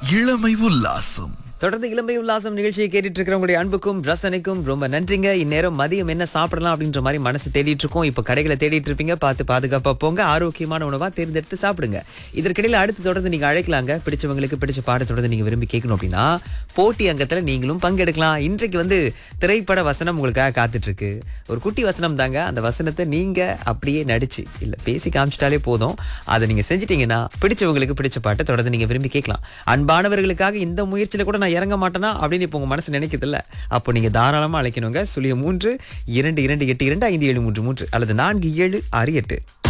இளமை உல்லாசம் தொடர்ந்து இளம்பை உல்லாசம் நிகழ்ச்சியை கேட்டுட்டு இருக்கிறவங்களுடைய அன்புக்கும் ரசனைக்கும் ரொம்ப நன்றிங்க இந்நேரம் மதியம் என்ன சாப்பிடலாம் அப்படின்ற மாதிரி மனசு தேடிட்டு இருக்கோம் இப்போ கடைகளை தேடிட்டு இருப்பீங்க பார்த்து பாதுகாப்பா போங்க ஆரோக்கியமான உணவா தேர்ந்தெடுத்து சாப்பிடுங்க இதற்கிடையில அடுத்து தொடர்ந்து நீங்க அழைக்கலாங்க பிடிச்சவங்களுக்கு பிடிச்ச பாட தொடர்ந்து நீங்க விரும்பி கேட்கணும் அப்படின்னா போட்டி அங்கத்துல நீங்களும் பங்கெடுக்கலாம் இன்றைக்கு வந்து திரைப்பட வசனம் உங்களுக்காக காத்துட்டு இருக்கு ஒரு குட்டி வசனம் தாங்க அந்த வசனத்தை நீங்க அப்படியே நடிச்சு இல்ல பேசி காமிச்சிட்டாலே போதும் அதை நீங்க செஞ்சிட்டீங்கன்னா பிடிச்சவங்களுக்கு பிடிச்ச பாட்டை தொடர்ந்து நீங்க விரும்பி கேட்கலாம் அன்பானவர்களுக்காக இந்த முயற்சியில கூட நான் இறங்க மாட்டேனா அப்படின்னு இப்போ உங்க மனசு நினைக்குது இல்ல அப்போ நீங்க தாராளமா அழைக்கணுங்க சுழிய மூன்று இரண்டு இரண்டு எட்டு இரண்டு ஐந்து ஏழு மூன்று மூன்று அல்லது நான்கு ஏழு ஆறு எட்டு